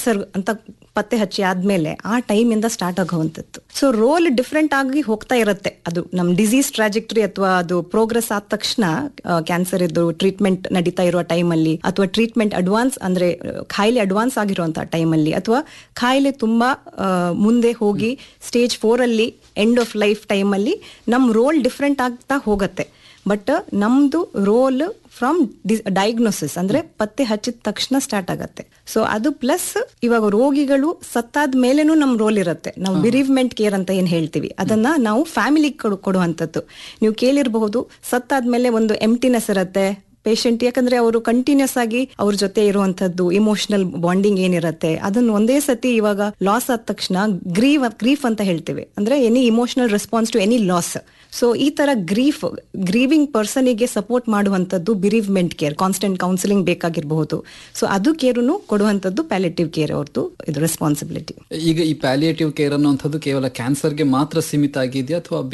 cancer ಅಂತ ಪತ್ತೆ ಹಚ್ಚಿ ಆದ್ಮೇಲೆ ಆ ಟೈಮ್ ಇಂದ ಸ್ಟಾರ್ಟ್ ಆಗುವಂಥದ್ದು ಸೊ ರೋಲ್ ಡಿಫ್ರೆಂಟ್ ಆಗಿ ಹೋಗ್ತಾ ಇರುತ್ತೆ ಅದು ನಮ್ ಡಿಸೀಸ್ ಟ್ರಾಜೆಕ್ಟರಿ ಅಥವಾ ಅದು ಪ್ರೋಗ್ರೆಸ್ ಆದ ತಕ್ಷಣ ಕ್ಯಾನ್ಸರ್ ಇದ್ದು ಟ್ರೀಟ್ಮೆಂಟ್ ನಡೀತಾ ಇರುವ ಟೈಮಲ್ಲಿ ಅಥವಾ ಟ್ರೀಟ್ಮೆಂಟ್ ಅಡ್ವಾನ್ಸ್ ಅಂದ್ರೆ ಆ, ಖಾಯಿಲೆ ಅಡ್ವಾನ್ಸ್ ಆಗಿರುವಂತಹ ಟೈಮಲ್ಲಿ ಅಥವಾ ಖಾಯಿಲೆ ತುಂಬಾ ಆ, ಮುಂದೆ ಹೋಗಿ ಸ್ಟೇಜ್ ಫೋರ್ ಅಲ್ಲಿ ಎಂಡ್ ಆಫ್ ಲೈಫ್ ಟೈಮಲ್ಲಿ ನಮ್ ರೋಲ್ ಡಿಫ್ರೆಂಟ್ ಆಗ್ತಾ ಹೋಗತ್ತೆ ಬಟ್ ನಮ್ದು ರೋಲ್ ಫ್ರಮ್ ಡಯಾಗ್ನೋಸಿಸ್ ಅಂದ್ರೆ ಪತ್ತೆ ಹಚ್ಚಿದ ತಕ್ಷಣ ಸ್ಟಾರ್ಟ್ ಆಗತ್ತೆ ಸೊ ಅದು ಪ್ಲಸ್ ಇವಾಗ ರೋಗಿಗಳು ಸತ್ತಾದ ಮೇಲೇನು ನಮ್ ರೋಲ್ ಇರುತ್ತೆ ನಾವು ಬಿರಿವ್ಮೆಂಟ್ ಕೇರ್ ಅಂತ ಏನ್ ಹೇಳ್ತೀವಿ ಅದನ್ನ ನಾವು ಫ್ಯಾಮಿಲಿ ಕೊಡುವಂತದ್ದು ನೀವು ಕೇಳಿರಬಹುದು ಸತ್ತಾದ್ಮೇಲೆ ಒಂದು ಎಂಟಿನೆಸ್ ಇರುತ್ತೆ ಪೇಷಂಟ್ ಯಾಕಂದ್ರೆ ಅವರು ಕಂಟಿನ್ಯೂಸ್ ಆಗಿ ಅವ್ರ ಜೊತೆ ಇರುವಂತದ್ದು ಇಮೋಷನಲ್ ಬಾಂಡಿಂಗ್ ಏನಿರುತ್ತೆ ಅದನ್ನ ಒಂದೇ ಸತಿ ಇವಾಗ ಲಾಸ್ ಆದ ತಕ್ಷಣ ಗ್ರೀವ್ ಗ್ರೀಫ್ ಅಂತ ಹೇಳ್ತೇವೆ ಅಂದ್ರೆ any emotional response to any loss so ಈ ತರ ಗ್ರೀಫ್ ಗ್ರೀವಿಂಗ್ ಪರ್ಸನಿಗೆ ಸಪೋರ್ಟ್ ಮಾಡುವಂತದ್ದು ಬಿರಿವ್ಮೆಂಟ್ ಕೇರ್ ಕಾನ್ಸ್ಟೆಂಟ್ ಕೌನ್ಸಿಲಿಂಗ್ ಬೇಕಾಗಿರಬಹುದು ಸೊ ಅದು ಕೇರುನು ಕೊಡುವಂತದ್ದು ಪ್ಯಾಲೇಟಿವ್ ಕೇರ್ ಅವ್ರದ್ದು ಇದು ರೆಸ್ಪಾನ್ಸಿಬಿಲಿಟಿ ಈಗ ಈ ಪ್ಯಾಲಿಯೇಟಿವ್ ಕೇರ್ ಅನ್ನುವಂಥದ್ದು ಕೇವಲ ಕ್ಯಾನ್ಸರ್ಗೆ ಮಾತ್ರ ಸೀಮಿತ ಆಗಿದೆಯಾ ಅಥವಾ